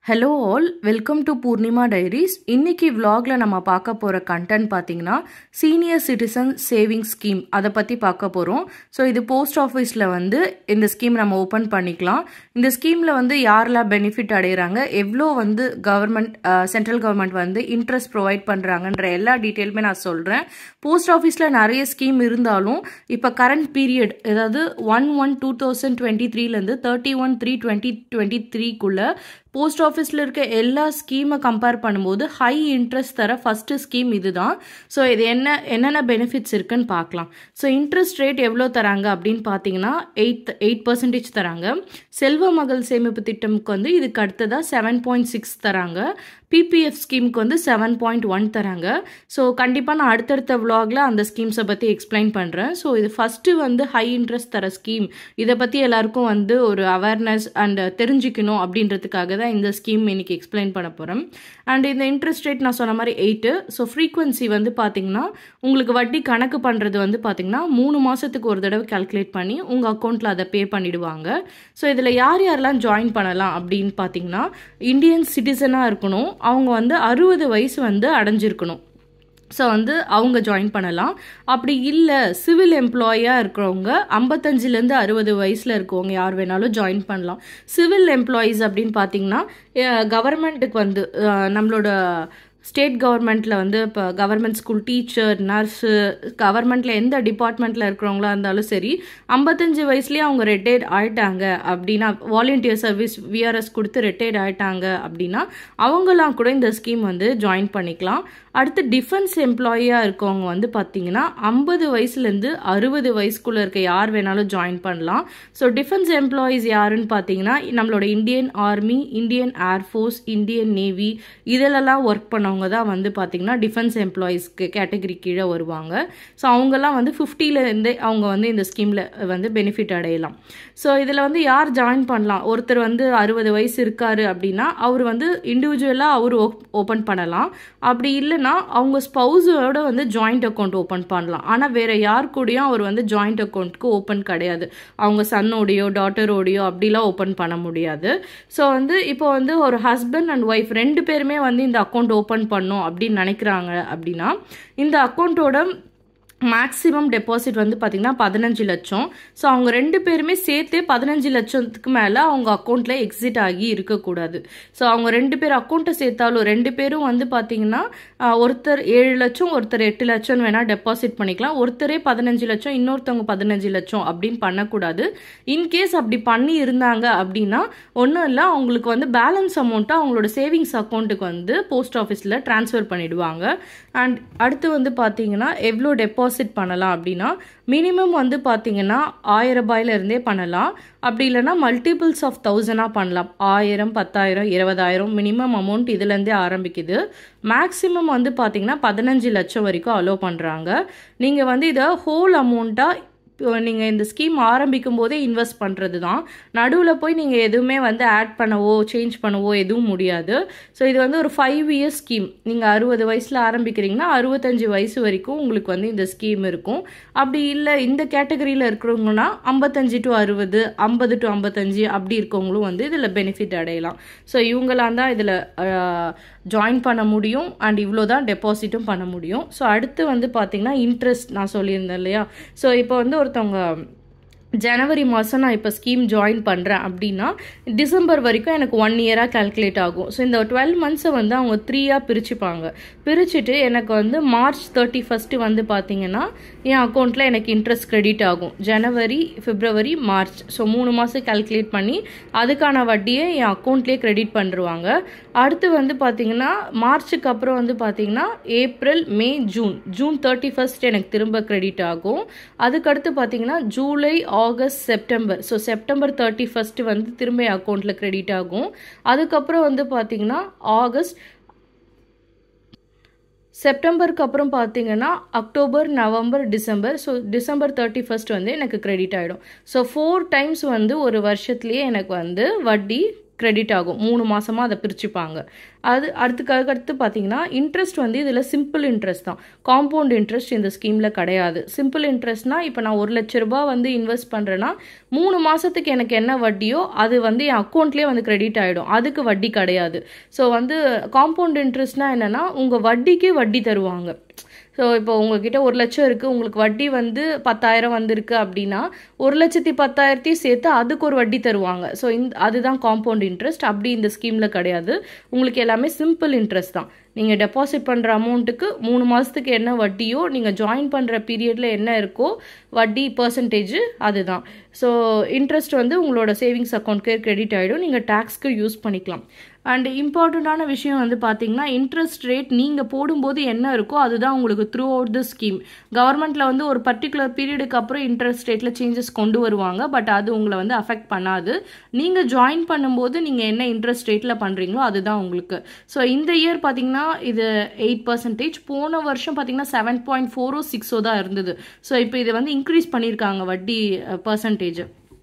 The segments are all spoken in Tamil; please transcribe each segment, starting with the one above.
hello all welcome to Poornima diaries இன்னைக்கு vlogல நம்ம பார்க்க போகிற கண்டென்ட் பார்த்தீங்கன்னா சீனியர் சிட்டிசன் சேவிங் ஸ்கீம் அதை பற்றி பார்க்க போகிறோம் ஸோ இது போஸ்ட் ஆஃபீஸில் வந்து இந்த ஸ்கீம் நம்ம ஓப்பன் பண்ணிக்கலாம் இந்த ஸ்கீமில் வந்து யாரெல்லாம் பெனிஃபிட் அடைகிறாங்க எவ்வளோ வந்து கவர்மெண்ட் சென்ட்ரல் கவர்மெண்ட் வந்து இன்ட்ரெஸ்ட் ப்ரொவைட் பண்ணுறாங்கன்ற எல்லா டீட்டெயிலுமே நான் சொல்கிறேன் போஸ்ட் ஆஃபீஸில் நிறைய ஸ்கீம் இருந்தாலும் இப்போ கரண்ட் பீரியட் அதாவது one one two thousand twenty த்ரீலேருந்து thirty one three twenty twenty த்ரீக்குள்ளே போஸ்ட் ஆஃபீஸில் இருக்க எல்லா ஸ்கீமை கம்பேர் பண்ணும்போது ஹை இன்ட்ரெஸ்ட் தர ஃபஸ்ட்டு ஸ்கீம் இதுதான் ஸோ இது என்ன என்னென்ன பெனிஃபிட்ஸ் இருக்குன்னு பார்க்கலாம் ஸோ இன்ட்ரெஸ்ட் ரேட் எவ்வளோ தராங்க அப்படின்னு பார்த்தீங்கன்னா எயிட் எயிட் பர்சன்டேஜ் தராங்க செல்வ மகள் சேமிப்பு திட்டமுக்கு வந்து இதுக்கு அடுத்ததாக செவன் பாயிண்ட் சிக்ஸ் தராங்க பிபிஎஃப் ஸ்கீமுக்கு வந்து செவன் பாயிண்ட் ஒன் தராங்க ஸோ கண்டிப்பாக நான் அடுத்தடுத்த விலாகில் அந்த ஸ்கீம்ஸை பற்றி எக்ஸ்பிளைன் பண்ணுறேன் ஸோ இது ஃபஸ்ட்டு வந்து ஹை இன்ட்ரெஸ்ட் தர ஸ்கீம் இதை பற்றி எல்லாருக்கும் வந்து ஒரு அவேர்னஸ் அண்ட் தெரிஞ்சுக்கணும் அப்படின்றதுக்காக தான் இந்த ஸ்கீம் இன்னைக்கு எக்ஸ்பிளைன் பண்ண போகிறேன் அண்ட் இந்த இன்ட்ரெஸ்ட் ரேட் நான் சொன்ன மாதிரி எயிட்டு ஸோ ஃப்ரீக்வன்சி வந்து பார்த்தீங்கன்னா உங்களுக்கு வட்டி கணக்கு பண்ணுறது வந்து பார்த்தீங்கன்னா மூணு மாதத்துக்கு ஒரு தடவை கால்குலேட் பண்ணி உங்கள் அக்கௌண்ட்டில் அதை பே பண்ணிடுவாங்க ஸோ இதில் யார் யாரெல்லாம் ஜாயின் பண்ணலாம் அப்படின்னு பார்த்தீங்கன்னா இந்தியன் சிட்டிசனாக இருக்கணும் அவங்க வந்து அறுபது வயசு வந்து அடைஞ்சிருக்கணும் ஸோ வந்து அவங்க ஜாயின் பண்ணலாம் அப்படி இல்லை சிவில் எம்ப்ளாயாக இருக்கிறவங்க ஐம்பத்தஞ்சிலேருந்து அறுபது வயசில் இருக்கவங்க யார் வேணாலும் ஜாயின் பண்ணலாம் சிவில் எம்ப்ளாயீஸ் அப்படின்னு பார்த்தீங்கன்னா கவர்மெண்ட்டுக்கு வந்து அஹ், நம்மளோட ஸ்டேட் கவர்மெண்ட்டில் வந்து இப்போ கவர்மெண்ட் ஸ்கூல் டீச்சர் நர்ஸு கவர்மெண்ட்டில் எந்த டிபார்ட்மெண்ட்டில் இருக்கிறவங்களா இருந்தாலும் சரி ஐம்பத்தஞ்சு வயசுலேயே அவங்க ரிட்டையர்ட் ஆயிட்டாங்க அப்படின்னா வாலண்டியர் சர்வீஸ் விஆர்எஸ் கொடுத்து ரிட்டையர்ட் ஆயிட்டாங்க அப்படின்னா அவங்களாம் கூட இந்த ஸ்கீம் வந்து ஜாயின் பண்ணிக்கலாம் அடுத்து டிஃபென்ஸ் எம்ப்ளாயியாக இருக்கவங்க வந்து பார்த்தீங்கன்னா ஐம்பது வயசுலேருந்து அறுபது வயசுக்குள்ளே இருக்க யார் வேணாலும் ஜாயின் பண்ணலாம் ஸோ டிஃபென்ஸ் எம்ப்ளாயீஸ் யாருன்னு பார்த்தீங்கன்னா நம்மளோட Indian army Indian air force Indian navy இதிலெல்லாம் ஒர்க் பண்ணவங்க தான் வந்து பார்த்தீங்கன்னா டிஃபென்ஸ் எம்ப்ளாயீஸ்க்கு கேட்டகரி கீழே வருவாங்க ஸோ அவங்கெல்லாம் வந்து ஃபிஃப்டிலேருந்தே அவங்க வந்து இந்த ஸ்கீமில் வந்து பெனிஃபிட் அடையலாம் ஸோ இதில் வந்து யார் ஜாயின் பண்ணலாம் ஒருத்தர் வந்து அறுபது வயசு இருக்காரு அப்படின்னா அவர் வந்து இண்டிவிஜுவலாக அவர் ஓப்பன் பண்ணலாம் அப்படி இல்லைன்னா அவங்க ஸ்பௌஸோட வந்து ஜாயிண்ட் அக்கௌண்ட் ஓப்பன் பண்ணலாம் ஆனால் வேற யார் கூடயும் அவர் வந்து ஜாயிண்ட் அக்கௌண்ட்க்கு ஓப்பன் கிடையாது அவங்க சன்னோடையோ டாட்டரோடையோ அப்படிலாம் ஓப்பன் பண்ண முடியாது ஸோ வந்து இப்போ வந்து ஒரு ஹஸ்பண்ட் அண்ட் ஒய்ஃப் ரெண்டு பேருமே வந்து இந்த அக்கௌண்ட் ஓப்பன் பண்ணும் அப்படின்னு நினைக்கிறாங்க அப்படின்னா இந்த அக்கௌண்ட்டோட மேக்ஸிமம் டெபாசிட் வந்து பார்த்திங்கன்னா பதினஞ்சு லட்சம் ஸோ அவங்க ரெண்டு பேருமே சேர்த்தே பதினஞ்சு லட்சத்துக்கு மேலே அவங்க அக்கௌண்ட்டில் எக்ஸிட் ஆகி இருக்கக்கூடாது ஸோ அவங்க ரெண்டு பேர் அக்கௌண்ட்டை சேர்த்தாலும் ரெண்டு பேரும் வந்து பார்த்திங்கன்னா ஆஹ், ஒருத்தர் ஏழு லட்சம் ஒருத்தர் எட்டு லட்சம் வேணால் டெபாசிட் பண்ணிக்கலாம் ஒருத்தரே பதினஞ்சு லட்சம் இன்னொருத்தவங்க பதினஞ்சு லட்சம் அப்படின்னு பண்ணக்கூடாது இன்கேஸ் அப்படி பண்ணி இருந்தாங்க அப்படின்னா ஒன்றும் இல்லை அவங்களுக்கு வந்து பேலன்ஸ் அமௌண்ட்டை அவங்களோட சேவிங்ஸ் அக்கௌண்ட்டுக்கு வந்து போஸ்ட் ஆஃபீஸில் ட்ரான்ஸ்ஃபர் பண்ணிடுவாங்க அண்ட் அடுத்து வந்து பார்த்தீங்கன்னா எவ்வளோ டெபாசிட் பண்ணலாம் அப்படின்னா மினிமம் வந்து பார்த்தீங்கன்னா ஆயிரம் ரூபாயிலிருந்தே பண்ணலாம் அப்படி இல்லைன்னா மல்டிபிள்ஸ் ஆஃப் தௌசண்டாக பண்ணலாம் ஆயிரம் பத்தாயிரம் இருபதாயிரம் மினிமம் அமௌண்ட் இதுலேருந்தே ஆரம்பிக்குது மேக்ஸிமம் வந்து பார்த்தீங்கன்னா பதினஞ்சு லட்சம் வரைக்கும் அலோவ் பண்ணுறாங்க நீங்கள் வந்து இதை ஹோல் அமௌண்ட்டாக இப்போ நீங்கள் இந்த ஸ்கீம் ஆரம்பிக்கும் போதே இன்வெஸ்ட் பண்ணுறது தான் நடுவில் போய் நீங்கள் எதுவுமே வந்து ஆட் பண்ணவோ சேஞ்ச் பண்ணவோ எதுவும் முடியாது ஸோ இது வந்து ஒரு ஃபைவ் இயர்ஸ் ஸ்கீம் நீங்கள் அறுபது வயசில் ஆரம்பிக்கிறீங்கன்னா அறுபத்தஞ்சு வயசு வரைக்கும் உங்களுக்கு வந்து இந்த ஸ்கீம் இருக்கும் அப்படி இல்லை இந்த கேட்டகரியில் இருக்கிறவங்கன்னா ஐம்பத்தஞ்சு டு அறுபது ஐம்பது டு ஐம்பத்தஞ்சு அப்படி இருக்கவங்களும் வந்து இதில் பெனிஃபிட் அடையலாம் ஸோ இவங்களாம் தான் இதில் ஜாயின் பண்ண முடியும் அண்ட் இவ்வளோ தான் டெபாசிட்டும் பண்ண முடியும் ஸோ அடுத்து வந்து பார்த்தீங்கன்னா இன்ட்ரெஸ்ட் நான் சொல்லியிருந்தேன் இல்லையா ஸோ இப்போ வந்து ஒருத்தவங்க ஜனவரி மாதம் நான் இப்போ ஸ்கீம் ஜாயின் பண்ணுறேன் அப்படின்னா டிசம்பர் வரைக்கும் எனக்கு ஒன் இயராக கால்குலேட் ஆகும் ஸோ இந்த டுவெல் மந்த்ஸை வந்து அவங்க த்ரீயாக பிரிச்சுப்பாங்க பிரிச்சுட்டு எனக்கு வந்து மார்ச் தேர்ட்டி ஃபஸ்ட்டு வந்து பார்த்தீங்கன்னா என் அக்கௌண்ட்டில் எனக்கு இன்ட்ரெஸ்ட் கிரெடிட் ஆகும் ஜனவரி பிப்ரவரி மார்ச் ஸோ மூணு மாதம் கால்குலேட் பண்ணி அதுக்கான வட்டியை என் அக்கௌண்ட்லேயே கிரெடிட் பண்ணிருவாங்க அடுத்து வந்து பார்த்தீங்கன்னா மார்ச்சுக்கு அப்புறம் வந்து பார்த்தீங்கன்னா April May June June thirty first எனக்கு திரும்ப கிரெடிட் ஆகும் அதுக்கடுத்து பார்த்தீங்கன்னா July August September so September thirty first வந்து திரும்ப என் அக்கௌண்ட்டில் கிரெடிட் ஆகும் அதுக்கப்புறம் வந்து பார்த்தீங்கன்னா ஆகஸ்ட் செப்டம்பருக்கு அப்புறம் பார்த்தீங்கன்னா October November December so December thirty first வந்து எனக்கு கிரெடிட் ஆகிடும் ஸோ ஃபோர் டைம்ஸ் வந்து ஒரு வருஷத்துலேயே எனக்கு வந்து வட்டி கிரெடிட் ஆகும் மூணு மாதமாக அதை பிரிச்சுப்பாங்க அது அடுத்துக்காக அடுத்து பார்த்தீங்கன்னா இன்ட்ரெஸ்ட் வந்து இதில் சிம்பிள் இன்ட்ரெஸ்ட் தான் காம்பவுண்ட் இன்ட்ரெஸ்ட் இந்த ஸ்கீமில் கிடையாது சிம்பிள் இன்ட்ரெஸ்ட்னா இப்போ நான் ஒரு லட்ச ரூபாய் வந்து இன்வெஸ்ட் பண்ணுறேன்னா மூணு மாதத்துக்கு எனக்கு என்ன வட்டியோ அது வந்து என் அக்கௌண்ட்லேயே வந்து கிரெடிட் ஆகிடும் அதுக்கு வட்டி கிடையாது ஸோ வந்து காம்பவுண்ட் இன்ட்ரெஸ்ட்னா என்னென்னா உங்கள் வட்டிக்கு வட்டி தருவாங்க ஸோ இப்போ உங்ககிட்ட ஒரு லட்சம் இருக்குது உங்களுக்கு வட்டி வந்து பத்தாயிரம் வந்திருக்கு அப்படின்னா ஒரு லட்சத்தி பத்தாயிரத்தையும் சேர்த்து அதுக்கு ஒரு வட்டி தருவாங்க ஸோ இந்த அதுதான் காம்பவுண்ட் இன்ட்ரெஸ்ட் அப்படி இந்த ஸ்கீமில் கிடையாது உங்களுக்கு எல்லாமே சிம்பிள் இன்ட்ரெஸ்ட் தான் நீங்கள் டெபாசிட் பண்ணுற அமௌண்ட்டுக்கு மூணு மாதத்துக்கு என்ன வட்டியோ நீங்கள் ஜாயின் பண்ணுற பீரியடில் என்ன இருக்கோ வட்டி பர்சன்டேஜ் அதுதான் ஸோ இன்ட்ரெஸ்ட் வந்து உங்களோட சேவிங்ஸ் அக்கௌண்ட்க்கு கிரெடிட் ஆகிடும் நீங்கள் டேக்ஸ்க்கு யூஸ் பண்ணிக்கலாம் அண்ட் இம்பார்ட்டண்ட்டான விஷயம் வந்து பார்த்தீங்கன்னா இன்ட்ரெஸ்ட் ரேட் நீங்கள் போடும்போது என்ன இருக்கோ அதுதான் உங்களுக்கு த்ரூ அவுட் த ஸ்கீம் கவர்மெண்ட்டில் வந்து ஒரு பர்டிகுலர் பீரியடுக்கு அப்புறம் இன்ட்ரெஸ்ட் ரேட்டில் சேஞ்சஸ் கொண்டு வருவாங்க பட் அது உங்களை வந்து அஃபெக்ட் பண்ணாது நீங்கள் ஜாயின் பண்ணும்போது நீங்கள் என்ன இன்ட்ரெஸ்ட் ரேட்டில் பண்ணுறீங்களோ அதுதான் உங்களுக்கு ஸோ இந்த இயர் பார்த்தீங்கன்னா இது எயிட் பர்சன்டேஜ் போன வருஷம் பார்த்தீங்கன்னா செவன் பாயிண்ட் ஃபோரோ சிக்ஸோ தான் இருந்தது ஸோ இப்போ இதை வந்து இன்க்ரீஸ் பண்ணியிருக்காங்க வட்டி பர்சன்டேஜ்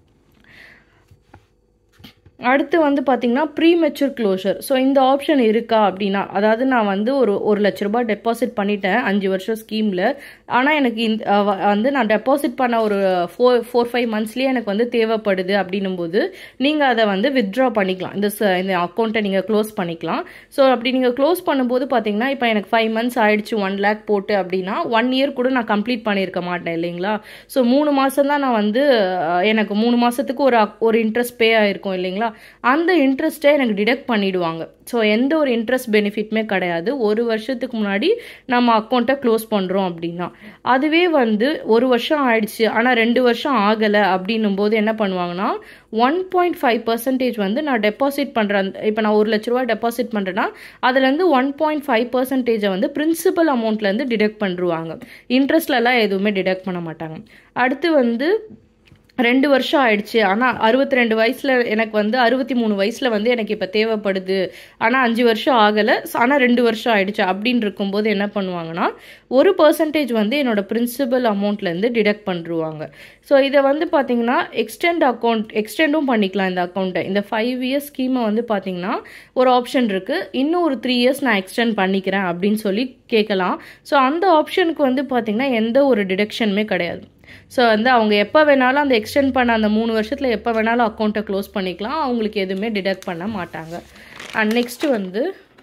அடுத்து வந்து பார்த்தீங்கன்னா ப்ரீ மெச்சூர் க்ளோஷர் ஸோ இந்த ஆப்ஷன் இருக்கா அப்படின்னா அதாவது நான் வந்து ஒரு ஒரு லட்ச ரூபாய் டெபாசிட் பண்ணிட்டேன் அஞ்சு வருஷம் ஸ்கீமில் ஆனால் எனக்கு இந்த வந்து நான் டெபாசிட் பண்ண ஒரு ஃபோர் ஃபோர் ஃபைவ் மந்த்ஸ்லேயே எனக்கு வந்து தேவைப்படுது அப்படின்னும் போது நீங்கள் அதை வந்து வித்ட்ரா பண்ணிக்கலாம் இந்த இந்த அக்கௌண்ட்டை நீங்கள் க்ளோஸ் பண்ணிக்கலாம் ஸோ அப்படி நீங்கள் க்ளோஸ் பண்ணும்போது பார்த்தீங்கன்னா இப்போ எனக்கு ஃபைவ் மந்த்ஸ் ஆயிடுச்சு ஒன் லேக் போட்டு அப்படின்னா ஒன் இயர் கூட நான் கம்ப்ளீட் பண்ணியிருக்க மாட்டேன் இல்லைங்களா ஸோ மூணு மாதம் தான் நான் வந்து எனக்கு மூணு மாதத்துக்கு ஒரு ஒரு இன்ட்ரெஸ்ட் பே ஆயிருக்கும் இல்லைங்களா அந்த இன்ட்ரெஸ்ட்டை எனக்கு டிடெக்ட் பண்ணிடுவாங்க ஸோ எந்த ஒரு இன்ட்ரெஸ்ட் பெனிஃபிட்டுமே கிடையாது ஒரு வருஷத்துக்கு முன்னாடி நம்ம அக்கௌண்ட்டை க்ளோஸ் பண்ணுறோம் அப்படின்னா அதுவே வந்து ஒரு வருஷம் ஆயிடுச்சு ஆனால் ரெண்டு வருஷம் ஆகலை அப்படின்னும் போது என்ன பண்ணுவாங்கன்னா ஒன் பாயிண்ட் ஃபைவ் பர்சன்டேஜ் வந்து நான் டெபாசிட் பண்ணுறேன் இப்போ நான் ஒரு லட்ச ரூபா டெபாசிட் பண்ணுறேன்னா அதுலேருந்து ஒன் பாயிண்ட் ஃபைவ் பர்சன்டேஜை வந்து பிரின்சிபல் அமௌண்ட்லேருந்து டிடெக்ட் பண்ணிருவாங்க இன்ட்ரெஸ்ட்லலாம் எதுவுமே டிடெக்ட் பண்ண மாட்டாங்க அடுத்து வந்து ரெண்டு வருஷம் ஆயிடுச்சு ஆனால் அறுபத்தி ரெண்டு வயசில் எனக்கு வந்து அறுபத்தி மூணு வயசில் வந்து எனக்கு இப்போ தேவைப்படுது ஆனால் அஞ்சு வருஷம் ஆகலை ஆனால் ரெண்டு வருஷம் ஆயிடுச்சு அப்படின்னு இருக்கும்போது என்ன பண்ணுவாங்கன்னா ஒரு பர்சன்டேஜ் வந்து என்னோட பிரின்சிபல் அமௌண்ட்லேருந்து டிடெக்ட் பண்ணிருவாங்க ஸோ இதை வந்து பார்த்தீங்கன்னா எக்ஸ்டெண்ட் அக்கௌண்ட் எக்ஸ்டெண்டும் பண்ணிக்கலாம் இந்த அக்கௌண்ட்டை இந்த ஃபைவ் இயர்ஸ் ஸ்கீமை வந்து பார்த்தீங்கன்னா ஒரு ஆப்ஷன் இருக்குது இன்னும் ஒரு த்ரீ இயர்ஸ் நான் எக்ஸ்டெண்ட் பண்ணிக்கிறேன் அப்படின்னு சொல்லி கேட்கலாம் ஸோ அந்த ஆப்ஷனுக்கு வந்து பார்த்தீங்கன்னா எந்த ஒரு டிடெக்ஷனுமே கிடையாது ஸோ வந்து அவங்க எப்போ வேணாலும் அந்த எக்ஸ்டெண்ட் பண்ண அந்த மூணு வருஷத்தில் எப்போ வேணாலும் அக்கௌண்ட்டை க்ளோஸ் பண்ணிக்கலாம் அவங்களுக்கு எதுவுமே டிடெக்ட் பண்ண மாட்டாங்க அண்ட் நெக்ஸ்ட் வந்து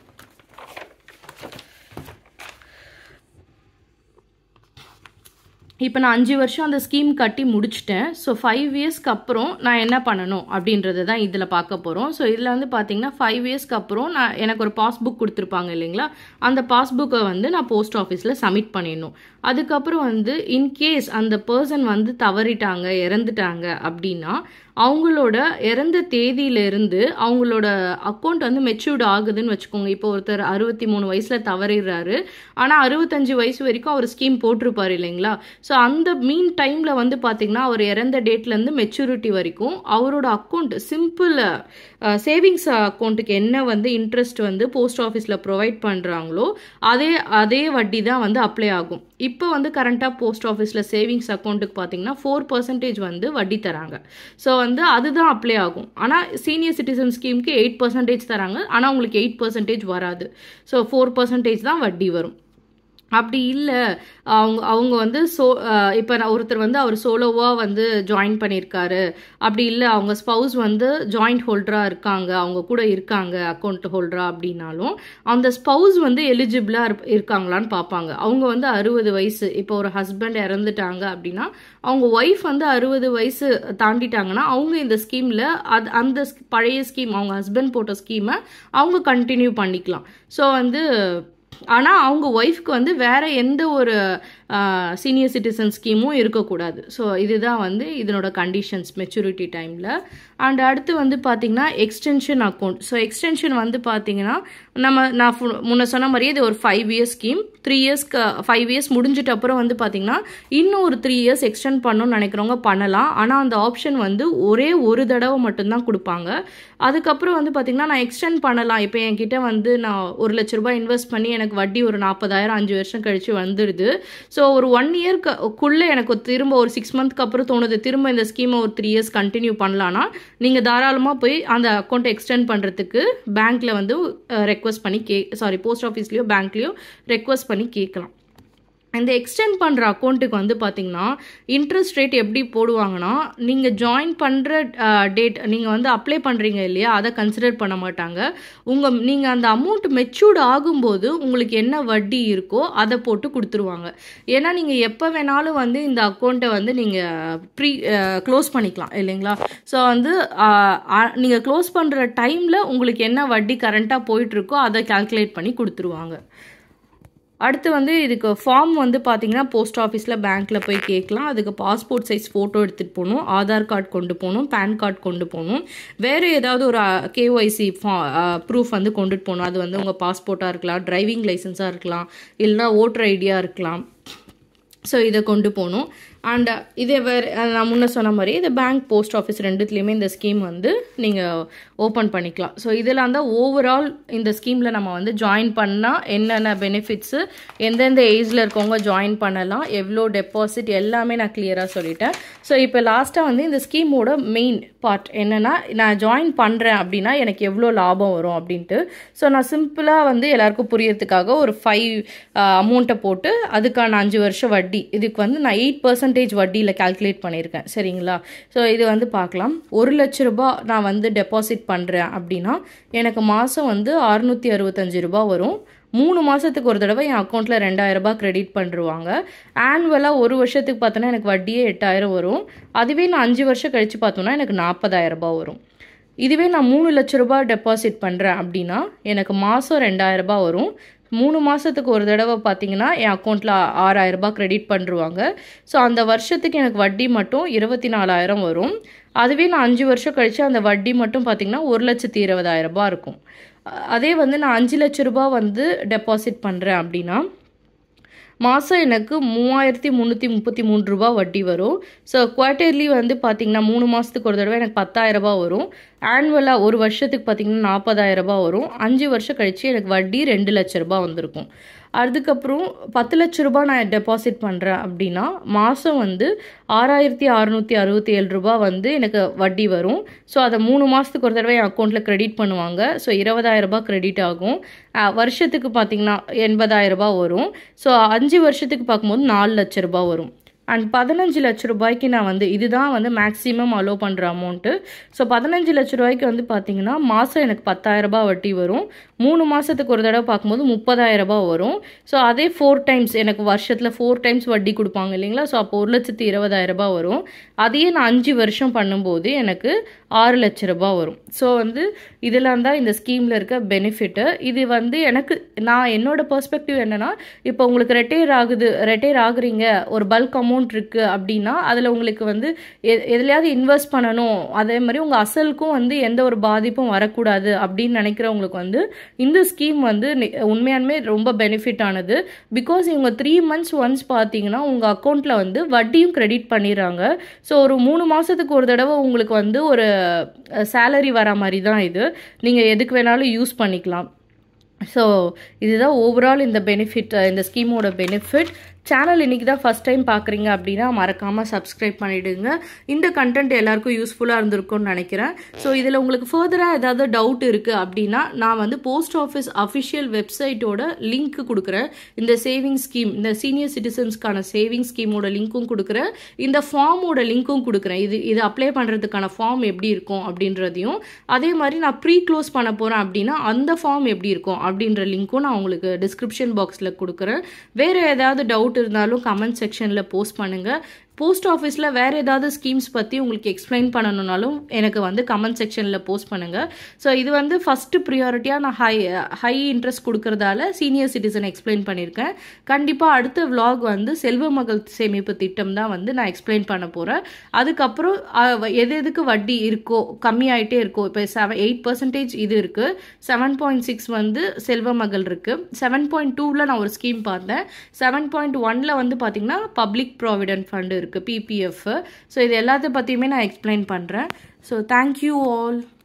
இப்போ நான் அஞ்சு வருஷம் அந்த ஸ்கீம் கட்டி முடிச்சிட்டேன் ஸோ ஃபைவ் இயர்ஸ்க்கு அப்புறம் நான் என்ன பண்ணணும் அப்படின்றது தான் இதில் பார்க்க போகிறோம் ஸோ இதில் வந்து பார்த்தீங்கன்னா ஃபைவ் இயர்ஸ்க்கு அப்புறம் நான் எனக்கு ஒரு பாஸ்புக் கொடுத்துருப்பாங்க இல்லைங்களா அந்த பாஸ்புக்கை வந்து நான் போஸ்ட் ஆஃபீஸில் சப்மிட் பண்ணிடணும் அதுக்கப்புறம் வந்து இன்கேஸ் அந்த பர்சன் வந்து தவறிட்டாங்க இறந்துட்டாங்க அப்படின்னா அவங்களோட இறந்த தேதியிலிருந்து அவங்களோட அக்கௌண்ட் வந்து மெச்சூர்ட் ஆகுதுன்னு வச்சுக்கோங்க இப்போ ஒருத்தர் அறுபத்தி மூணு வயசில் தவறிடுறாரு ஆனால் அறுபத்தஞ்சு வயசு வரைக்கும் அவர் ஸ்கீம் போட்டிருப்பார் இல்லைங்களா ஸோ அந்த மீன் டைமில் வந்து பார்த்தீங்கன்னா அவர் இறந்த டேட்லேருந்து மெச்சூரிட்டி வரைக்கும் அவரோட அக்கௌண்ட் சிம்பிள் சேவிங்ஸ் அக்கௌண்ட்டுக்கு என்ன வந்து இன்ட்ரெஸ்ட் வந்து போஸ்ட் ஆஃபீஸில் ப்ரொவைட் பண்ணுறாங்களோ அதே அதே வட்டி தான் வந்து அப்ளை ஆகும் இப்போ வந்து கரண்ட்டாக போஸ்ட் ஆஃபீஸில் சேவிங்ஸ் அக்கௌண்ட்டுக்கு பார்த்தீங்கன்னா ஃபோர் பர்சன்டேஜ் வந்து வட்டி தராங்க ஸோ வந்து அதுதான் அப்ளை ஆகும் ஆனால் சீனியர் சிட்டிசன் ஸ்கீமுக்கு எயிட் பர்சன்டேஜ் தராங்க ஆனால் உங்களுக்கு எயிட் பர்சன்டேஜ் வராது ஸோ ஃபோர் பர்சன்டேஜ் தான் வட்டி வரும் அப்படி இல்லை அவங்க அவங்க வந்து சோ இப்போ நான் ஒருத்தர் வந்து அவர் சோலோவாக வந்து ஜாயின் பண்ணியிருக்காரு அப்படி இல்லை அவங்க ஸ்பவுஸ் வந்து ஜாயிண்ட் ஹோல்டராக இருக்காங்க அவங்க கூட இருக்காங்க அக்கௌண்ட் ஹோல்டரா அப்படின்னாலும் அந்த ஸ்பவுஸ் வந்து எலிஜிபிளாக இருக்காங்களான்னு பார்ப்பாங்க அவங்க வந்து அறுபது வயசு இப்போ ஒரு ஹஸ்பண்ட் இறந்துட்டாங்க அப்படின்னா அவங்க ஒய்ஃப் வந்து அறுபது வயசு தாண்டிட்டாங்கன்னா அவங்க இந்த ஸ்கீமில் அது அந்த பழைய ஸ்கீம் அவங்க ஹஸ்பண்ட் போட்ட ஸ்கீமை அவங்க கண்டினியூ பண்ணிக்கலாம் ஸோ வந்து ஆனால் அவங்க ஒய்ஃப்க்கு வந்து வேற எந்த ஒரு சீனியர் சிட்டிசன் ஸ்கீமும் இருக்கக்கூடாது ஸோ இதுதான் வந்து இதனோட கண்டிஷன்ஸ் மெச்சூரிட்டி டைமில் அண்ட் அடுத்து வந்து பார்த்திங்கன்னா எக்ஸ்டென்ஷன் அக்கௌண்ட் ஸோ எக்ஸ்டென்ஷன் வந்து பார்த்திங்கன்னா நம்ம நான் ஃபு- முன்ன சொன்ன மாதிரியே இது ஒரு ஃபைவ் இயர்ஸ் ஸ்கீம் த்ரீ இயர்ஸ்க்கு ஃபைவ் இயர்ஸ் முடிஞ்சிட்ட அப்புறம் வந்து பார்த்தீங்கன்னா இன்னும் ஒரு த்ரீ இயர்ஸ் எக்ஸ்டெண்ட் பண்ணணும்னு நினைக்கிறவங்க பண்ணலாம் ஆனால் அந்த ஆப்ஷன் வந்து ஒரே ஒரு தடவை மட்டும்தான் கொடுப்பாங்க அதுக்கப்புறம் வந்து பார்த்தீங்கன்னா நான் எக்ஸ்டெண்ட் பண்ணலாம் இப்போ என்கிட்ட வந்து நான் ஒரு லட்ச ரூபாய் இன்வெஸ்ட் பண்ணி எனக்கு வட்டி ஒரு நாற்பதாயிரம் அஞ்சு வருஷம் கழிச்சு வந்துடுது ஸோ ஒரு ஒன் இயர்க்குள்ளே எனக்கு திரும்ப ஒரு சிக்ஸ் மந்த்க்கு அப்புறம் தோணுது திரும்ப இந்த ஸ்கீமை ஒரு த்ரீ இயர்ஸ் கண்டினியூ பண்ணலான்னா நீங்கள் தாராளமாக போய் அந்த அக்கௌண்ட்டை எக்ஸ்டெண்ட் பண்ணுறதுக்கு பேங்க்கில் வந்து ரெக்வஸ்ட் பண்ணி கே சாரி போஸ்ட் ஆஃபீஸ்லேயோ பேங்க்லேயோ ரெக்வஸ்ட் பண்ணி கேட்கலாம் இந்த எக்ஸ்டெண்ட் பண்ணுற அக்கௌண்ட்டுக்கு வந்து பார்த்தீங்கன்னா இன்ட்ரெஸ்ட் ரேட் எப்படி போடுவாங்கன்னா நீங்கள் ஜாயின் பண்ணுற டேட் நீங்கள் வந்து அப்ளை பண்ணுறீங்க இல்லையா அதை கன்சிடர் பண்ண மாட்டாங்க உங்கள் நீங்கள் அந்த அமௌண்ட் மெச்சூர்ட் ஆகும்போது உங்களுக்கு என்ன வட்டி இருக்கோ அதை போட்டு கொடுத்துருவாங்க ஏன்னா நீங்கள் எப்போ வேணாலும் வந்து இந்த அக்கௌண்ட்டை வந்து நீங்கள் ப்ரீ க்ளோஸ் பண்ணிக்கலாம் இல்லைங்களா ஸோ வந்து நீங்கள் க்ளோஸ் பண்ணுற டைமில் உங்களுக்கு என்ன வட்டி கரண்ட்டாக போயிட்டுருக்கோ அதை கால்குலேட் பண்ணி கொடுத்துருவாங்க அடுத்து வந்து இதுக்கு ஃபார்ம் வந்து பார்த்தீங்கன்னா போஸ்ட் ஆஃபீஸில் பேங்க்கில் போய் கேட்கலாம் அதுக்கு பாஸ்போர்ட் சைஸ் ஃபோட்டோ எடுத்துகிட்டு போகணும் ஆதார் கார்டு கொண்டு போகணும் பேன் கார்டு கொண்டு போகணும் வேறு ஏதாவது ஒரு கேஒய்சி ஃபா ப்ரூஃப் வந்து கொண்டுட்டு போகணும் அது வந்து உங்கள் பாஸ்போர்ட்டாக இருக்கலாம் டிரைவிங் லைசன்ஸாக இருக்கலாம் இல்லைனா ஓட்டர் ஐடியாக இருக்கலாம் ஸோ இதை கொண்டு போகணும் அண்ட் இதே வேறு நான் முன்ன சொன்ன மாதிரி இந்த பேங்க் போஸ்ட் ஆஃபீஸ் ரெண்டுத்துலேயுமே இந்த ஸ்கீம் வந்து நீங்கள் ஓப்பன் பண்ணிக்கலாம் ஸோ இதெல்லாம் தான் ஓவரால் இந்த ஸ்கீமில் நம்ம வந்து ஜாயின் பண்ணால் என்னென்ன பெனிஃபிட்ஸு எந்தெந்த ஏஜில் இருக்கவங்க ஜாயின் பண்ணலாம் எவ்வளோ டெபாசிட் எல்லாமே நான் கிளியராக சொல்லிட்டேன் ஸோ இப்போ லாஸ்ட்டாக வந்து இந்த ஸ்கீமோட மெயின் பார்ட் என்னென்னா நான் ஜாயின் பண்ணுறேன் அப்படின்னா எனக்கு எவ்வளோ லாபம் வரும் அப்படின்ட்டு ஸோ நான் சிம்பிளாக வந்து எல்லாருக்கும் புரியறதுக்காக ஒரு ஃபைவ் அமௌண்ட்டை போட்டு அதுக்கான அஞ்சு வருஷம் வட்டி இதுக்கு வந்து நான் எயிட் பர்சன்டேஜ் வட்டியில் கால்குலேட் பண்ணியிருக்கேன் சரிங்களா ஸோ இது வந்து பார்க்கலாம் ஒரு லட்ச ரூபாய் நான் வந்து டெபாசிட் பண்ணுறேன் அப்படின்னா எனக்கு மாதம் வந்து அறுநூற்றி அறுபத்தஞ்சு ரூபாய் வரும் மூணு மாதத்துக்கு ஒரு தடவை என் அக்கௌண்ட்டில் ரெண்டாயிரம் ரூபாய் கிரெடிட் பண்ணுருவாங்க ஆனுவலாக ஒரு வருஷத்துக்கு பார்த்தோன்னா எனக்கு வட்டியே எட்டாயிரம் வரும் அதுவே நான் அஞ்சு வருஷம் கழித்து பார்த்தோன்னா எனக்கு நாற்பதாயிரம் ரூபாய் வரும் இதுவே நான் மூணு லட்ச ரூபாய் டெபாசிட் பண்ணுறேன் அப்படின்னா எனக்கு மாதம் ரெண்டாயிரம் ரூபாய் வரும் மூணு மாதத்துக்கு ஒரு தடவை பார்த்தீங்கன்னா என் அக்கௌண்ட்டில் ஆறாயிரம் ரூபாய் கிரெடிட் பண்ணிருவாங்க ஸோ அந்த வருஷத்துக்கு எனக்கு வட்டி மட்டும் இருபத்தி நாலாயிரம் வரும் அதுவே நான் அஞ்சு வருஷம் கழித்து அந்த வட்டி மட்டும் பார்த்தீங்கன்னா ஒரு லட்சத்தி இருபதாயிரம் ரூபாய் இருக்கும் அ- அதே வந்து நான் அஞ்சு லட்ச ரூபாய் வந்து டெபாசிட் பண்ணுறேன் அப்படின்னா மாதம் எனக்கு மூவாயிரத்தி முந்நூற்றி முப்பத்தி மூணு ரூபா வட்டி வரும் ஸோ குவார்ட்டர்லி வந்து பார்த்தீங்கன்னா மூணு மாதத்துக்கு ஒரு தடவை எனக்கு பத்தாயிரம் ரூபாய் வரும் ஆனுவலாக ஒரு வருஷத்துக்கு பார்த்தீங்கன்னா நாற்பதாயிரம் ரூபாய் வரும் அஞ்சு வருஷம் கழிச்சு எனக்கு வட்டி ரெண்டு லட்ச ரூபாய் வந்திருக்கும் அதுக்கப்புறம் பத்து லட்ச ரூபாய் நான் டெபாசிட் பண்ணுறேன் அப்படின்னா மாதம் வந்து ஆறாயிரத்தி அறநூற்றி அறுபத்தி ஏழு ரூபாய் வந்து எனக்கு வட்டி வரும் ஸோ அதை மூணு மாதத்துக்கு ஒரு தடவை என் அக்கௌண்ட்டில் கிரெடிட் பண்ணுவாங்க ஸோ இருபதாயிரம் ரூபாய் கிரெடிட் ஆகும் அஹ் வருஷத்துக்கு பார்த்தீங்கன்னா எண்பதாயிரம் ரூபாய் வரும் ஸோ அஞ்சு வருஷத்துக்கு பார்க்கும்போது நாலு லட்ச ரூபாய் வரும் அண்ட் பதினஞ்சு லட்ச ரூபாய்க்கு நான் வந்து இதுதான் வந்து மேக்ஸிமம் அலோவ் பண்ணுற அமௌண்ட்டு ஸோ பதினஞ்சு லட்ச ரூபாய்க்கு வந்து பார்த்தீங்கன்னா மாதம் எனக்கு பத்தாயிரம் ரூபாய் வட்டி வரும் மூணு மாதத்துக்கு ஒரு தடவை பார்க்கும்போது முப்பதாயிரம் ரூபாய் வரும் ஸோ அதே ஃபோர் டைம்ஸ் எனக்கு வருஷத்தில் ஃபோர் டைம்ஸ் வட்டி கொடுப்பாங்க இல்லைங்களா ஸோ அப்போ ஒரு லட்சத்தி இருபதாயிரம் ரூபாய் வரும் அதையே நான் அஞ்சு வருஷம் பண்ணும்போது எனக்கு ஆறு லட்ச ரூபாய் வரும் ஸோ வந்து இதெல்லாம் தான் இந்த ஸ்கீமில் இருக்க பெனிஃபிட்டு இது வந்து எனக்கு நான் என்னோட பெர்ஸ்பெக்டிவ் என்னன்னா இப்போ உங்களுக்கு ரெட்டையர் ஆகுது ரெட்டையர் ஆகுறீங்க ஒரு பல்க் அமௌண்ட் இருக்குது அப்படின்னா அதில் உங்களுக்கு வந்து எ- எதுலையாவது இன்வெஸ்ட் பண்ணணும் அதே மாதிரி உங்கள் அசலுக்கும் வந்து எந்த ஒரு பாதிப்பும் வரக்கூடாது அப்படின்னு நினைக்கிறவங்களுக்கு வந்து இந்த ஸ்கீம் வந்து நி- உண்மையாலுமே ரொம்ப பெனிஃபிட் ஆனது பிகாஸ் இவங்க த்ரீ மந்த்ஸ் ஒன்ஸ் பார்த்தீங்கன்னா உங்கள் அக்கௌண்ட்டில் வந்து வட்டியும் கிரெடிட் பண்ணிடுறாங்க ஸோ ஒரு மூணு மாதத்துக்கு ஒரு தடவை உங்களுக்கு வந்து ஒரு சேலரி வர மாதிரி தான் இது நீங்கள் எதுக்கு வேணாலும் யூஸ் பண்ணிக்கலாம் ஸோ இதுதான் ஓவரால் இந்த பெனிஃபிட் இந்த ஸ்கீமோட பெனிஃபிட் சேனல் இன்றைக்கி தான் ஃபஸ்ட் டைம் பார்க்குறீங்க அப்படின்னா மறக்காமல் சப்ஸ்கிரைப் பண்ணிவிடுங்க இந்த கண்டென்ட் எல்லாருக்கும் யூஸ்ஃபுல்லாக இருந்திருக்கும்னு நினைக்கிறேன் ஸோ இதில் உங்களுக்கு ஃபர்தராக ஏதாவது டவுட் இருக்குது அப்படின்னா நான் வந்து போஸ்ட் ஆஃபீஸ் அஃபிஷியல் வெப்சைட்டோட லிங்க் கொடுக்குறேன் இந்த சேவிங் ஸ்கீம் இந்த சீனியர் சிட்டிசன்ஸ்க்கான சேவிங் ஸ்கீமோட லிங்க்கும் கொடுக்குறேன் இந்த ஃபார்மோட லிங்க்கும் கொடுக்குறேன் இது இது அப்ளை பண்ணுறதுக்கான ஃபார்ம் எப்படி இருக்கும் அப்படின்றதையும் அதே மாதிரி நான் ப்ரீ க்ளோஸ் பண்ண போகிறேன் அப்படின்னா அந்த ஃபார்ம் எப்படி இருக்கும் அப்படின்ற லிங்க்கும் நான் உங்களுக்கு டிஸ்கிரிப்ஷன் பாக்ஸில் கொடுக்குறேன் வேறு ஏதாவது டவுட் இருந்தாலும் கமெண்ட் செக்ஷனில் போஸ்ட் பண்ணுங்கள் போஸ்ட் ஆஃபீஸில் வேறு ஏதாவது ஸ்கீம்ஸ் பற்றி உங்களுக்கு எக்ஸ்பிளைன் பண்ணணுன்னாலும் எனக்கு வந்து கமெண்ட் செக்ஷனில் போஸ்ட் பண்ணுங்கள் ஸோ இது வந்து ஃபஸ்ட்டு ப்ரியாரிட்டியாக நான் ஹை ஹை இன்ட்ரெஸ்ட் கொடுக்கறதால சீனியர் சிட்டிசன் எக்ஸ்பிளைன் பண்ணியிருக்கேன் கண்டிப்பாக அடுத்த vlog வந்து செல்வ மகள் சேமிப்பு திட்டம் தான் வந்து நான் எக்ஸ்பிளைன் பண்ண போகிறேன் அதுக்கப்புறம் அஹ், எது எதுக்கு வட்டி இருக்கோ கம்மியாயிட்டே இருக்கோ இப்போ செவன் எயிட் பர்சன்டேஜ் இது இருக்குது செவன் பாயிண்ட் சிக்ஸ் வந்து செல்வ மகள் இருக்குது செவன் பாயிண்ட் டூவில் நான் ஒரு ஸ்கீம் பார்த்தேன் செவன் பாயிண்ட் ஒனில் வந்து பார்த்தீங்கன்னா பப்ளிக் ப்ராவிடென்ட் ஃபண்டு இருக்குது பிபிஎஃப் ஸோ இது எல்லாத்த பற்றியுமே நான் எக்ஸ்பிளைன் பண்ணுறேன் ஸோ தேங்க்யூ ஆல்